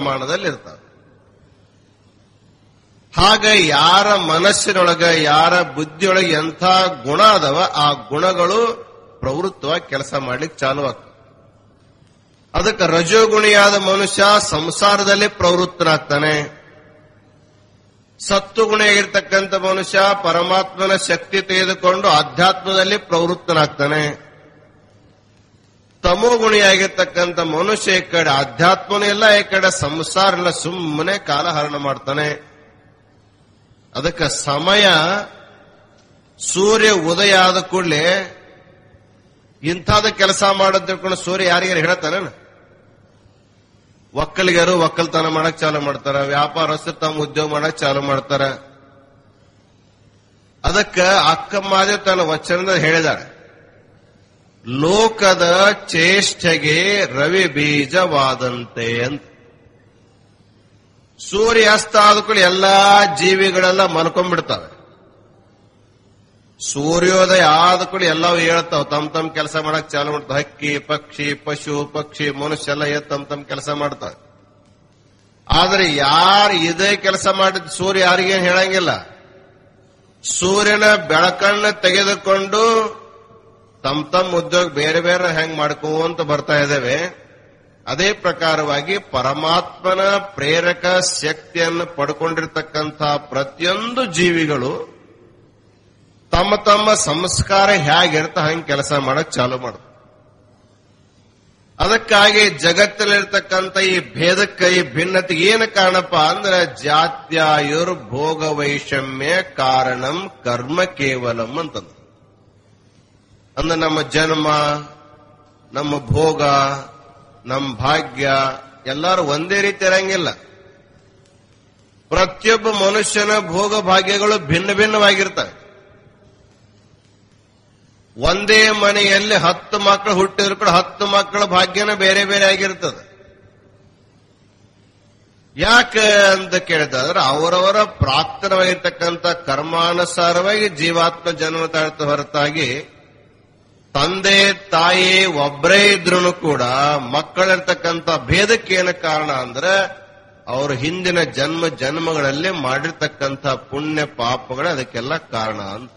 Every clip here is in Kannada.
ಪ್ರಮಾಣದಲ್ಲಿ ಇರ್ತವೆ ಹಾಗೆ ಯಾರ ಮನಸ್ಸಿನೊಳಗ ಯಾರ ಬುದ್ಧಿಯೊಳಗೆ ಎಂಥ ಗುಣ ಅದಾವ ಆ ಗುಣಗಳು ಪ್ರವೃತ್ತವಾಗಿ ಕೆಲಸ ಮಾಡ್ಲಿಕ್ಕೆ ಚಾಲು ಆಗ್ತವೆ ಅದಕ್ಕೆ ರಜೋಗುಣಿಯಾದ ಮನುಷ್ಯ ಸಂಸಾರದಲ್ಲಿ ಪ್ರವೃತ್ತನಾಗ್ತಾನೆ ಸತ್ತುಗುಣಿಯಾಗಿರ್ತಕ್ಕಂಥ ಮನುಷ್ಯ ಪರಮಾತ್ಮನ ಶಕ್ತಿ ತೆಗೆದುಕೊಂಡು ಆಧ್ಯಾತ್ಮದಲ್ಲಿ ಪ್ರವೃತ್ತನಾಗ್ತಾನೆ ತಮೋಗುಣಿಯಾಗಿರ್ತಕ್ಕಂಥ ಮನುಷ್ಯ ಈ ಕಡೆ ಆಧ್ಯಾತ್ಮನೂ ಇಲ್ಲ ಈ ಕಡೆ ಸಂಸಾರ ಇಲ್ಲ ಸುಮ್ಮನೆ ಕಾಲಹರಣ ಮಾಡ್ತಾನೆ ಅದಕ್ಕೆ ಸಮಯ ಸೂರ್ಯ ಉದಯ ಆದ ಕೂಡಲೇ ಇಂಥದ ಕೆಲಸ ಮಾಡೋದ್ ತಿಳ್ಕೊಂಡು ಸೂರ್ಯ ಯಾರಿಗಾರು ಹೇಳ್ತಾನೆ ಒಕ್ಕಲಿಗರು ಒಕ್ಕಲ್ತನ ಮಾಡಕ್ ಚಾಲು ಮಾಡ್ತಾರ ವ್ಯಾಪಾರಸ್ಥರು ತಮ್ಮ ಉದ್ಯೋಗ ಮಾಡಕ್ ಚಾಲು ಮಾಡ್ತಾರ ಅದಕ್ಕ ಅಕ್ಕಮ್ಮಾದೇವ್ ತನ್ನ ವಚನದ ಹೇಳಿದಾಳೆ ಲೋಕದ ಚೇಷ್ಟೆಗೆ ರವಿ ಬೀಜವಾದಂತೆ ಅಂತ ಸೂರ್ಯಾಸ್ತ ಆದ ಕೂಡ ಎಲ್ಲಾ ಜೀವಿಗಳೆಲ್ಲ ಮಲ್ಕೊಂಡ್ಬಿಡ್ತವೆ ಸೂರ್ಯೋದಯ ಆದ ಕೂಡ ಎಲ್ಲವೂ ಹೇಳ್ತಾವ ತಮ್ ತಮ್ ಕೆಲಸ ಮಾಡಕ್ ಚಾಲು ಮಾಡ್ತಾವ ಹಕ್ಕಿ ಪಕ್ಷಿ ಪಶು ಪಕ್ಷಿ ಮನುಷ್ಯ ಎಲ್ಲ ಎದ್ದು ತಮ್ ತಮ್ ಕೆಲಸ ಮಾಡ್ತಾವೆ ಆದ್ರೆ ಯಾರು ಇದೇ ಕೆಲಸ ಮಾಡಿದ ಸೂರ್ಯ ಯಾರಿಗೇನು ಹೇಳಂಗಿಲ್ಲ ಸೂರ್ಯನ ಬೆಳಕನ್ನ ತೆಗೆದುಕೊಂಡು ತಮ್ ತಮ್ಮ ಉದ್ಯೋಗ ಬೇರೆ ಬೇರೆ ಹೆಂಗ್ ಮಾಡ್ಕೋಂತ ಬರ್ತಾ ಇದ್ದೇವೆ ಅದೇ ಪ್ರಕಾರವಾಗಿ ಪರಮಾತ್ಮನ ಪ್ರೇರಕ ಶಕ್ತಿಯನ್ನು ಪಡ್ಕೊಂಡಿರ್ತಕ್ಕಂಥ ಪ್ರತಿಯೊಂದು ಜೀವಿಗಳು ತಮ್ಮ ತಮ್ಮ ಸಂಸ್ಕಾರ ಹೇಗಿರ್ತ ಹಂಗೆ ಕೆಲಸ ಮಾಡಕ್ ಚಾಲು ಮಾಡುತ್ತೆ ಅದಕ್ಕಾಗಿ ಜಗತ್ತಿನಲ್ಲಿರ್ತಕ್ಕಂಥ ಈ ಭೇದಕ್ಕೆ ಈ ಭಿನ್ನತೆಗೆ ಏನು ಕಾರಣಪ್ಪ ಅಂದ್ರೆ ಜಾತ್ಯಾಯುರ್ ಭೋಗ ವೈಷಮ್ಯ ಕಾರಣಂ ಕರ್ಮ ಕೇವಲಂ ಅಂತಂದ್ರು ಅಂದ್ರೆ ನಮ್ಮ ಜನ್ಮ ನಮ್ಮ ಭೋಗ ನಮ್ಮ ಭಾಗ್ಯ ಎಲ್ಲರೂ ಒಂದೇ ರೀತಿ ಇರಂಗಿಲ್ಲ ಪ್ರತಿಯೊಬ್ಬ ಮನುಷ್ಯನ ಭೋಗ ಭಾಗ್ಯಗಳು ಭಿನ್ನ ಭಿನ್ನವಾಗಿರ್ತವೆ ಒಂದೇ ಮನೆಯಲ್ಲಿ ಹತ್ತು ಮಕ್ಕಳು ಹುಟ್ಟಿದ್ರು ಕೂಡ ಹತ್ತು ಮಕ್ಕಳ ಭಾಗ್ಯನ ಬೇರೆ ಬೇರೆ ಆಗಿರ್ತದೆ ಯಾಕೆ ಅಂತ ಕೇಳಿದ್ರೆ ಅವರವರ ಪ್ರಾಪ್ತವಾಗಿರ್ತಕ್ಕಂಥ ಕರ್ಮಾನುಸಾರವಾಗಿ ಜೀವಾತ್ಮ ಜನ್ಮ ತಾಳ್ತ ಹೊರತಾಗಿ ತಂದೆ ತಾಯಿ ಒಬ್ಬರೇ ಇದ್ರು ಕೂಡ ಮಕ್ಕಳಿರ್ತಕ್ಕಂಥ ಭೇದಕ್ಕೆ ಏನು ಕಾರಣ ಅಂದ್ರೆ ಅವರು ಹಿಂದಿನ ಜನ್ಮ ಜನ್ಮಗಳಲ್ಲಿ ಮಾಡಿರ್ತಕ್ಕಂಥ ಪುಣ್ಯ ಪಾಪಗಳೇ ಅದಕ್ಕೆಲ್ಲ ಕಾರಣ ಅಂತ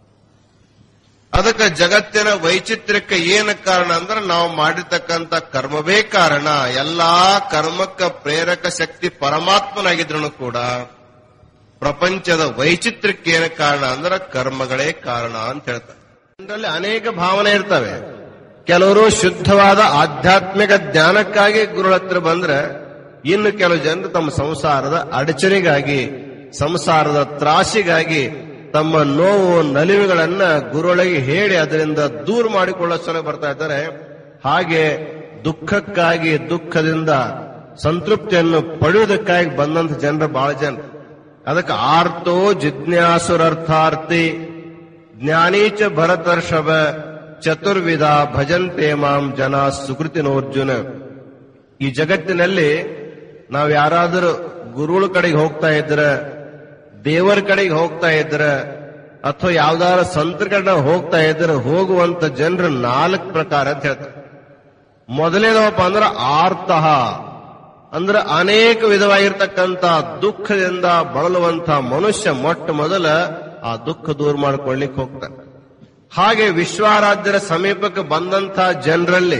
ಅದಕ್ಕೆ ಜಗತ್ತಿನ ವೈಚಿತ್ರ್ಯಕ್ಕೆ ಏನು ಕಾರಣ ಅಂದ್ರೆ ನಾವು ಮಾಡಿರ್ತಕ್ಕಂಥ ಕರ್ಮವೇ ಕಾರಣ ಎಲ್ಲಾ ಕರ್ಮಕ್ಕ ಪ್ರೇರಕ ಶಕ್ತಿ ಪರಮಾತ್ಮನಾಗಿದ್ರು ಕೂಡ ಪ್ರಪಂಚದ ವೈಚಿತ್ರ್ಯಕ್ಕೆ ಏನು ಕಾರಣ ಅಂದ್ರೆ ಕರ್ಮಗಳೇ ಕಾರಣ ಅಂತ ಹೇಳ್ತಾರೆ ಇದರಲ್ಲಿ ಅನೇಕ ಭಾವನೆ ಇರ್ತವೆ ಕೆಲವರು ಶುದ್ಧವಾದ ಆಧ್ಯಾತ್ಮಿಕ ಜ್ಞಾನಕ್ಕಾಗಿ ಗುರುಳ ಹತ್ರ ಬಂದ್ರೆ ಇನ್ನು ಕೆಲವು ಜನರು ತಮ್ಮ ಸಂಸಾರದ ಅಡಚಣೆಗಾಗಿ ಸಂಸಾರದ ತ್ರಾಸಿಗಾಗಿ ತಮ್ಮ ನೋವು ನಲಿವುಗಳನ್ನ ಗುರುಗಳಿಗೆ ಹೇಳಿ ಅದರಿಂದ ದೂರ ಮಾಡಿಕೊಳ್ಳೋ ಸಲ ಬರ್ತಾ ಇದ್ದಾರೆ ಹಾಗೆ ದುಃಖಕ್ಕಾಗಿ ದುಃಖದಿಂದ ಸಂತೃಪ್ತಿಯನ್ನು ಪಡೆಯುವುದಕ್ಕಾಗಿ ಬಂದಂತ ಜನರು ಬಹಳ ಜನ ಅದಕ್ಕೆ ಆರ್ತೋ ಜಿಜ್ಞಾಸುರರ್ಥಾರ್ಥಿ ಜ್ಞಾನೀಚ ಭರತರ್ಷಭ ಚತುರ್ವಿಧ ಭಜಂತೆ ಮಾಂ ಜನ ಸುಕೃತಿನೋರ್ಜುನ ಈ ಜಗತ್ತಿನಲ್ಲಿ ನಾವು ಯಾರಾದರೂ ಗುರುಗಳ ಕಡೆಗೆ ಹೋಗ್ತಾ ಇದ್ರೆ ದೇವರ ಕಡೆಗೆ ಹೋಗ್ತಾ ಇದ್ರ ಅಥವಾ ಯಾವ್ದಾರ ಸಂತರ ಕಡೆ ನಾವು ಹೋಗ್ತಾ ಇದ್ರೆ ಹೋಗುವಂತ ಜನರು ನಾಲ್ಕು ಪ್ರಕಾರ ಅಂತ ಹೇಳ್ತಾರೆ ಮೊದಲೇನಪ್ಪ ಅಂದ್ರೆ ಆರ್ತಃ ಅಂದ್ರೆ ಅನೇಕ ವಿಧವಾಗಿರ್ತಕ್ಕಂಥ ದುಃಖದಿಂದ ಬಳಲುವಂತ ಮನುಷ್ಯ ಮೊಟ್ಟ ಮೊದಲ ಆ ದುಃಖ ದೂರ ಮಾಡ್ಕೊಳ್ಳಿಕ್ಕೆ ಹೋಗ್ತಾನೆ ಹಾಗೆ ವಿಶ್ವಾರಾಧ್ಯರ ಸಮೀಪಕ್ಕೆ ಬಂದಂತ ಜನರಲ್ಲಿ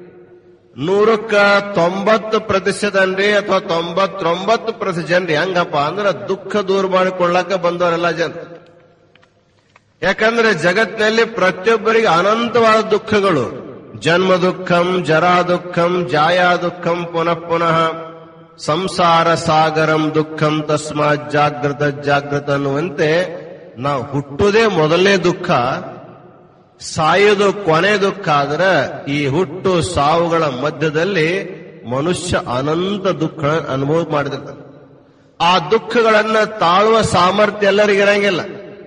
ನೂರಕ್ಕ ತೊಂಬತ್ತು ಪ್ರತಿಶತನ್ರಿ ಅಥವಾ ತೊಂಬತ್ತೊಂಬತ್ತು ಪ್ರತಿಶತ ಜನರು ಹೆಂಗಪ್ಪ ಅಂದ್ರೆ ದುಃಖ ದೂರ ಮಾಡಿಕೊಳ್ಳಕ ಬಂದವರೆಲ್ಲ ಜನ ಯಾಕಂದ್ರೆ ಜಗತ್ತಿನಲ್ಲಿ ಪ್ರತಿಯೊಬ್ಬರಿಗೆ ಅನಂತವಾದ ದುಃಖಗಳು ಜನ್ಮ ದುಃಖಂ ಜರಾ ದುಃಖಂ ಜಾಯಾ ದುಃಖಂ ಪುನಃ ಪುನಃ ಸಂಸಾರ ಸಾಗರಂ ದುಃಖಂ ತಸ್ಮಾತ್ ಜಾಗೃತ ಜಾಗೃತ ಅನ್ನುವಂತೆ ನಾವು ಹುಟ್ಟುವುದೇ ಮೊದಲನೇ ದುಃಖ ಸಾಯೋದು ಕೊನೆ ದುಃಖ ಆದ್ರೆ ಈ ಹುಟ್ಟು ಸಾವುಗಳ ಮಧ್ಯದಲ್ಲಿ ಮನುಷ್ಯ ಅನಂತ ದುಃಖ ಅನುಭವ ಮಾಡಿದಿರ್ತಾನೆ ಆ ದುಃಖಗಳನ್ನ ತಾಳುವ ಸಾಮರ್ಥ್ಯ ಎಲ್ಲರಿಗೂ ಇರಂಗಿಲ್ಲ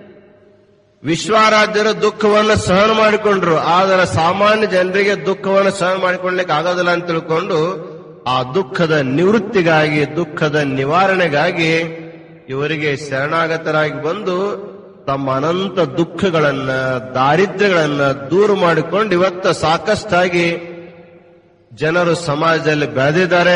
ವಿಶ್ವಾರಾಧ್ಯರು ದುಃಖವನ್ನು ಸಹನ ಮಾಡಿಕೊಂಡ್ರು ಆದರೆ ಸಾಮಾನ್ಯ ಜನರಿಗೆ ದುಃಖವನ್ನು ಸಹನ ಮಾಡಿಕೊಳ್ಳಲಿಕ್ಕೆ ಆಗೋದಿಲ್ಲ ಅಂತ ತಿಳ್ಕೊಂಡು ಆ ದುಃಖದ ನಿವೃತ್ತಿಗಾಗಿ ದುಃಖದ ನಿವಾರಣೆಗಾಗಿ ಇವರಿಗೆ ಶರಣಾಗತರಾಗಿ ಬಂದು ತಮ್ಮ ಅನಂತ ದುಃಖಗಳನ್ನ ದಾರಿದ್ರ್ಯಗಳನ್ನ ದೂರ ಮಾಡಿಕೊಂಡು ಇವತ್ತು ಸಾಕಷ್ಟಾಗಿ ಜನರು ಸಮಾಜದಲ್ಲಿ ಬೆಳೆದಿದ್ದಾರೆ